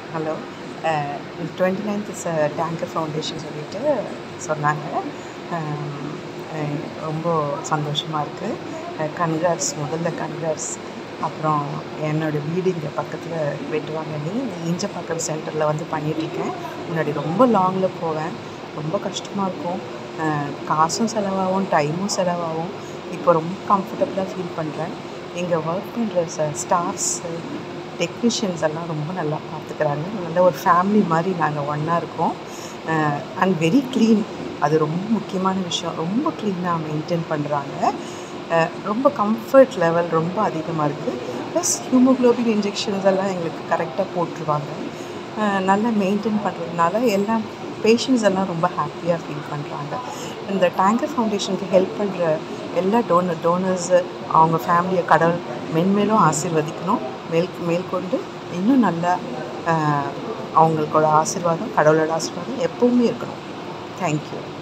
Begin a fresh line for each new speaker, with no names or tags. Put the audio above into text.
hello twenty ninth is tanker foundation சொல்லிட்டு சொன்னாங்க அஹ், அஹ், ரொம்ப சந்தோஷமாக இருக்குது கன்கிராட்ஸ் முதல்ல கன்கிராட்ஸ் அப்புறம் என்னோடய வீடு இங்கே பக்கத்தில் வெட்டுவாங்கண்ணி ஈஞ்சப்பாக்கம் சென்டரில் வந்து பண்ணிகிட்ருக்கேன் முன்னாடி ரொம்ப லாங்கில் போவேன் ரொம்ப கஷ்டமாக இருக்கும் அஹ், காசும் செலவாகும் டைமும் செலவாகும் இப்போ ரொம்ப கம்ஃபர்டபுளாக ஃபீல் பண்ணுறேன் இங்கே ஒர்க் பண்ணுற ச ஸ்டாஃப்ஸு டெக்னீஷியன்ஸ் எல்லாம் ரொம்ப நல்லா பார்த்துக்கிறாங்க நல்ல ஒரு ஃபேமிலி மாதிரி நாங்கள் ஒன்றா இருக்கோம் அண்ட் வெரி க்ளீன் அது ரொம்ப முக்கியமான விஷயம் ரொம்ப க்ளீனாக மெயின்டைன் பண்ணுறாங்க ரொம்ப கம்ஃபர்ட் லெவல் ரொம்ப அதிகமாக இருக்குது ப்ளஸ் ஹியூமோக்ளோபின் இன்ஜெக்ஷன்ஸ் எல்லாம் எங்களுக்கு கரெக்டாக போட்டுருவாங்க அஹ் நல்லா மெயின்டைன் பண்ணுறதுனால எல்லாம் பேஷண்ட்ஸ் எல்லாம் ரொம்ப ஹாப்பியாக ஃபீல் பண்ணுறாங்க இந்த டேங்கர் ஃபவுண்டேஷனுக்கு ஹெல்ப் பண்ணுற எல்லா டோனர் டோனர்ஸு அவங்க ஃபேமிலியை கடவுள் மென்மேலும் ஆசீர்வதிக்கணும் மேல் மேற்கொண்டு இன்னும் நல்லா அஹ், அவங்களுக்கோட ஆசீர்வாதம் கடவுளோட ஆசீர்வாதம் எப்பவுமே இருக்கணும் தேங்க்யூ